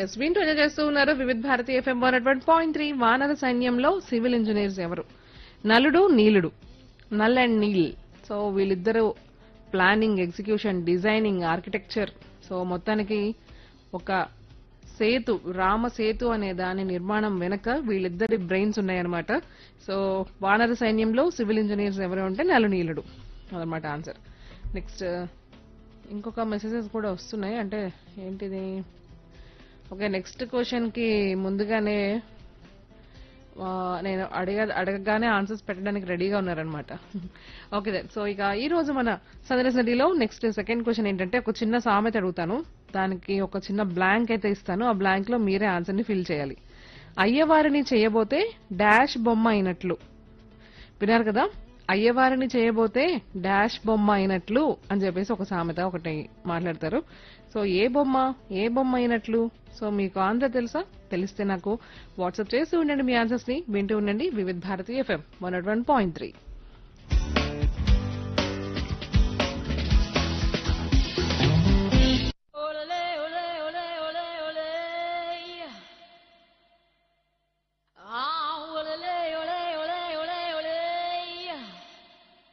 yes వింటూ enjoy చేస్తూ ఉన్నారు Vividh Bharati FM one one point three వానర సైన్యంలో సివిల్ ఇంజనీర్స్ ఎవరు నలుడు నీలుడు నల్ అండ్ నీల్ సో వీళ్ళిద్దరూ planning execution designing architecture so మొత్తానికి ఒక సేతు రామ సేతు అనే దాని నిర్మాణం వెనక వీళ్ళిద్దరి బ్రెయిన్స్ ఉన్నాయన్నమాట సో వానర సైన్యంలో సివిల్ ఇంజనీర్స్ ఎవరు ఉంటే నలు నీలుడు అదనమాట ఆన్సర్ నెక్స్ట్ ఇంకొక మెసేజెస్ కూడా వస్తున్నాయి అంటే ఏంటిది ఓకే నెక్స్ట్ క్వశ్చన్ కి ముందుగానే ఆ, నేను అడగ అడగగానే ఆన్సర్స్ పెట్టడానికి రెడీగా ఉన్నారనమాట ఓకే దెన్ సో ఇక ఈ రోజు మన సందర్శనలో నెక్స్ట్ సెకండ్ క్వశ్చన్ ఏంటంటే ఒక చిన్న సామెత అడుగుతాను దానికి ఒక చిన్న బ్లాంక్ అయితే ఇస్తాను ఆ బ్లాంక్ లో మీరే ఆన్సర్ ని ఫిల్ చేయాలి అయ్యవారిని చేయబోతే డాష్ బొమ్మ అయినట్లు విన్నారు కదా అయ్యవారిని చేయబోతే డాష్ బొమ్మ అయినట్లు అని చెప్పేసి ఒక సామెత ఒకటి మాట్లాడతారు సో ఏ బొమ్మ ఏ బొమ్మ అయినట్లు సో మీకు ఆన్సర్ తెలుసా తెలిస్తే నాకు వాట్సాప్ చేస్తూ ఉండండి మీ ఆన్సర్స్ ని వింటూ ఉండండి Vividh Bharati FM one one point three